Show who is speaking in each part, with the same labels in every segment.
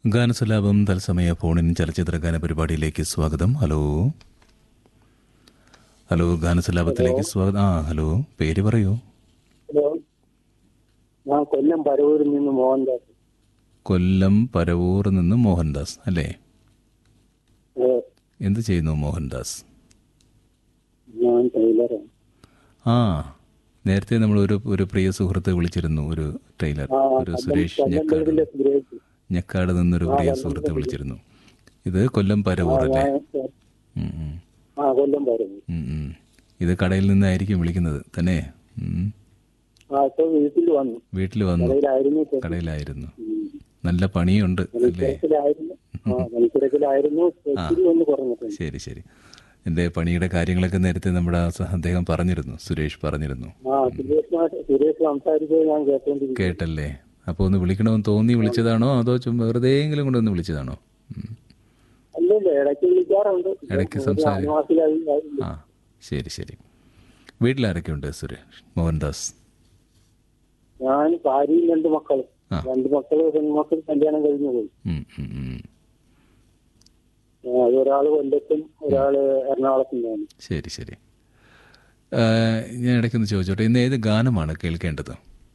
Speaker 1: ഗാനസലാപം തത്സമയ ഫോണിൻ ചലച്ചിത്ര ഗാന പരിപാടിയിലേക്ക് സ്വാഗതം ഹലോ ഹലോ ഗാനസലാപത്തിലേക്ക് സ്വാഗതം ആ ഹലോ പേര് പറയൂ
Speaker 2: ഹലോ ഞാൻ കൊല്ലം പരവൂരിൽ നിന്ന് മോഹൻദാസ്
Speaker 1: കൊല്ലം പരവൂർ നിന്ന് മോഹൻദാസ് അല്ലേ
Speaker 2: ഏ,
Speaker 1: എന്ത് ചെയ്യുന്നു മോഹൻദാസ്
Speaker 2: ഞാൻ ടൈലറാണ്
Speaker 1: ആ നേരത്തെ നമ്മൾ ഒരു ഒരു പ്രിയ സുഹൃത്തെ വിളിച്ചിരുന്നു ഒരു ടൈലർ
Speaker 2: ആ,
Speaker 1: ഒരു സുരേഷ് ഞെക്കാട്
Speaker 2: കല്ലമ്പലത്തിലെ സുരേഷ്
Speaker 1: ഞെക്കാട് നിന്നൊരു പ്രിയ സുഹൃത്തെ വിളിച്ചിരുന്നു ഇത് കൊല്ലം പരവൂർ അല്ലേ
Speaker 2: ഞാൻ
Speaker 1: ഉം, ഉം,
Speaker 2: ആ കൊല്ലം പരവൂർ
Speaker 1: ഉം, ഉം. ഇത് കടയിൽ നിന്നായിരിക്കും വിളിക്കുന്നത് തന്നെ ഉം.
Speaker 2: ആ ഇപ്പൊ വീട്ടിൽ വന്നു
Speaker 1: വീട്ടിൽ വന്നു
Speaker 2: കടയിലായിരുന്നു ഇപ്പൊ.
Speaker 1: കടയിലായിരുന്നു
Speaker 2: ഉം.
Speaker 1: നല്ല പണിയുണ്ട് അല്ലേ
Speaker 2: തിരക്കിലായിരുന്നു ആ പണിത്തിരക്കിലായിരുന്നു ഒത്തിരി ഒന്ന് കുറഞ്ഞിട്ടുണ്ട്
Speaker 1: ശരി ശരി എൻ്റെ പണിയുടെ കാര്യങ്ങളൊക്കെ നേരത്തെ നമ്മുടെ ആ സഹ- അദ്ദേഹം പറഞ്ഞിരുന്നു സുരേഷ് പറഞ്ഞിരുന്നു
Speaker 2: ആ സുരേഷ് മാഷ്- സുരേഷ് സംസാരിച്ചത് ഞാൻ കേട്ടോണ്ടിരിക്കും
Speaker 1: കേട്ടല്ലേ അപ്പോൾ ഒന്ന് വിളിക്കണമെന്ന് തോന്നി വിളിച്ചതാണോ അതോ ചുമ്മാ വെറുതെയെങ്കിലും കൊണ്ട് ഒന്ന് വിളിച്ചതാണോ ഉം.
Speaker 2: അല്ലല്ല ഇടയ്ക്ക് വിളിക്കാറുണ്ട്
Speaker 1: ഇടയ്ക്ക്
Speaker 2: ഒരു
Speaker 1: സംസാരി-
Speaker 2: ആദിവാസിയായി
Speaker 1: ആ ശരി ശരി വീട്ടിലാരൊക്കെയുണ്ട് സുരേഷ് മോഹൻദാസ്
Speaker 2: ഞാൻ ഭാര്യയും രണ്ട് മക്കളും
Speaker 1: ആ.
Speaker 2: രണ്ട് മക്കള് പെൺമക്കൾ കല്യാണം കഴിഞ്ഞു പോയി
Speaker 1: ഉം, ഉം, ഉം.
Speaker 2: ആ, ഒരാള് കൊല്ലത്തും ഒരാള് എറണാകുളത്തും ആണ്
Speaker 1: ശരി ശരി ആ, ഞാൻ ഇടയ്ക്കൊന്ന് ചോദിച്ചോട്ടെ ഇന്ന് ഏത് ഗാനമാണ് കേൾക്കേണ്ടത്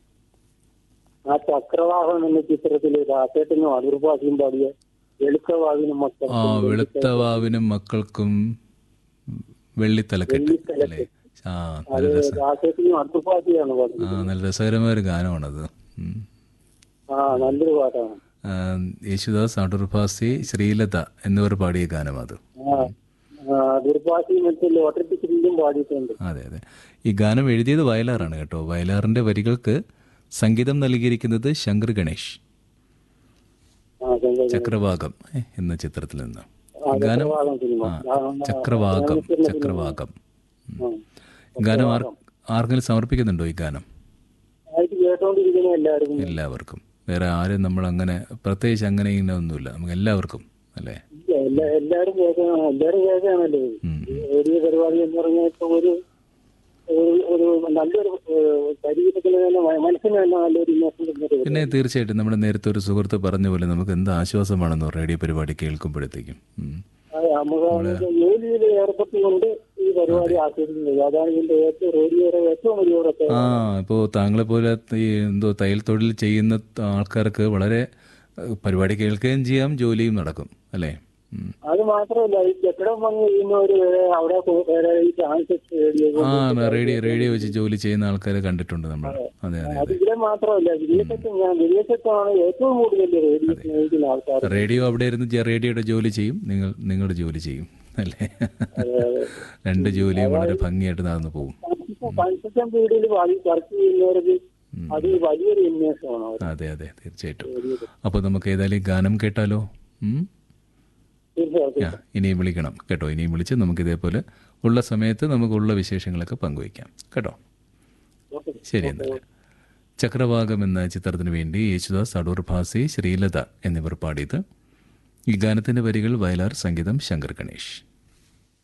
Speaker 2: ആ ചക്രവാഹം എന്ന ചിത്രത്തില് രാസേട്ടനും അതിർഭാഷയും പാടിയ വെളുക്കവാവിനും മക്കൾ
Speaker 1: ആ വെളുത്ത വാവിനും മക്കൾക്കും വെള്ളിത്തലക്കെട്ട് അല്ലേ ആ
Speaker 2: അത്
Speaker 1: നല്ല രസ
Speaker 2: രാസേട്ടനും അതിർഭാഷയാണ്
Speaker 1: ആ
Speaker 2: പാടുന്നത്
Speaker 1: നല്ല രസകരമായ ഒരു ഗാനമാണത് ഉം.
Speaker 2: ആ നല്ലൊരു പാട്ടാണ്
Speaker 1: ആ, യേശുദാസ് അടൂർഭാസി ശ്രീലത എന്നിവർ പാടിയ ഗാനം അത്
Speaker 2: ആ അതിർഭാഷി മറ്റേ ലോട്ടറി ടിക്കറ്റിലും പാടിയിട്ടുണ്ട്
Speaker 1: അതെ അതെ ഈ ഗാനം എഴുതിയത് വയലാറാണ് കേട്ടോ വയലാറിന്റെ വരികൾക്ക് സംഗീതം നൽകിയിരിക്കുന്നത് ശങ്കർ ഗണേഷ്
Speaker 2: ആ ശങ്കർ
Speaker 1: ചക്രവാകം ഏ, എന്ന ചിത്രത്തിൽ നിന്ന്
Speaker 2: ആ,
Speaker 1: ഗാനം
Speaker 2: ചക്രവാകം സിനിമ
Speaker 1: ആ ചക്രവാകം ചക്രവാകം
Speaker 2: ആ.
Speaker 1: ഗാനം ആർ ആർക്കെങ്കിലും സമർപ്പിക്കുന്നുണ്ടോ ഈ ഗാനം
Speaker 2: ആയിട്ട് കേട്ടോണ്ടിരിക്കുന്ന എല്ലാവർക്കും
Speaker 1: എല്ലാവർക്കും വേറെ ആരും നമ്മൾ അങ്ങനെ പ്രത്യേകിച്ച് അങ്ങനെ ഇങ്ങനെ ഒന്നുമില്ല നമുക്ക് എല്ലാവർക്കും അല്ലേ
Speaker 2: ഇല്ല, എല്ലാ എല്ലാരും കേൾക്കണം എല്ലാരും കേൾക്കാണല്ലോ ഇത്.
Speaker 1: ഉം,
Speaker 2: ഈ റേഡിയോ പരിപാടി എന്ന് പറഞ്ഞാൽ ഇപ്പൊ ഒരു ഒരു- ഒരു നല്ലൊരു ഏഹ്, ശരീരത്തിന് തന്നെ മ- മനസ്സിന് തന്നെ നല്ലൊരു ഉന്മേഷം തരുന്ന ഒരു
Speaker 1: പിന്നെ തീർച്ചയായിട്ടും നമ്മുടെ നേരത്തെ ഒരു സുഹൃത്ത് പറഞ്ഞ പോലെ നമുക്ക് എന്ത് ആശ്വാസമാണെന്നോ റേഡിയോ പരിപാടി കേൾക്കുമ്പോഴത്തേക്കും ഉം.
Speaker 2: അത് നമുക്ക് ജോലിയിൽ ഏർപ്പെട്ടുകൊണ്ട് ഈ പരിപാടി ആസ്വദിക്കുന്നത് അതാണ് ഇതിന്റെ ഏറ്റവും റേഡിയോയുടെ ഏറ്റവും വലിയ പ്രത്യേകത
Speaker 1: ആ ഇപ്പോൾ താങ്കളെ പോലെ ഈ എന്തോ തയ്യൽ തൊഴിൽ ചെയ്യുന്ന ആൾക്കാർക്ക് വളരെ ഏഹ്, പരിപാടി കേൾക്കുകയും ചെയ്യാം ജോലിയും നടക്കും അല്ലേ ഉം.
Speaker 2: അത് മാത്രമല്ല ഈ കെട്ടിടം പണി ചെയ്യുന്നവര് വരെ അവിടെ കൊ- വേറെ ഈ ട്രാൻസിറ്റ് റേഡിയോ
Speaker 1: ആ റേഡിയോ റേഡിയോ വെച്ച് ജോലി ചെയ്യുന്ന ആൾക്കാരെ കണ്ടിട്ടുണ്ട് നമ്മൾ അതെ അതെ
Speaker 2: അത് ഇവിടെ മാത്രമല്ല വിദേശത്ത് ഞാൻ വിദേശത്താണ് ഏറ്റവും കൂടുതൽ റേഡിയോ സ്നേഹിക്കുന്ന ആൾക്കാർ
Speaker 1: റേഡിയോ അവിടെ ഇരുന്ന് ജെ- റേഡിയോയുടെ ജോലി ചെയ്യും നിങ്ങൾ നിങ്ങളുടെ ജോലി ചെയ്യും അല്ലേ രണ്ട് ജോലിയും വളരെ ഭംഗിയായിട്ട് നടന്നു പോകും
Speaker 2: കൺസ്ട്രക്ഷൻ ഫീൽഡിൽ വർക്ക് ചെയ്യുന്നവർക്ക് അത് വലിയൊരു ഉന്മേഷമാണ് അവർ
Speaker 1: അതെ അതെ തീർച്ചയായിട്ടും അപ്പോൾ നമുക്ക് ഏതായാലും ഈ ഗാനം കേട്ടാലോ ഉം?
Speaker 2: തീർച്ചയായിട്ടും
Speaker 1: ആ, ഇനിയും വിളിക്കണം കേട്ടോ ഇനിയും വിളിച്ച് നമുക്ക് ഇതേപോലെ ഉള്ള സമയത്ത് നമുക്കുള്ള വിശേഷങ്ങളൊക്കെ പങ്കുവയ്ക്കാം കേട്ടോ
Speaker 2: ഓക്കെ.
Speaker 1: ശരി എന്നാൽ ചക്രവാകം എന്ന ചിത്രത്തിന് വേണ്ടി യേശുദാസ് അടൂർ ഭാസി ശ്രീലത എന്നിവർ പാടിയത് ഈ ഗാനത്തിന്റെ വരികൾ വയലാർ സംഗീതം ശങ്കർ ഗണേഷ്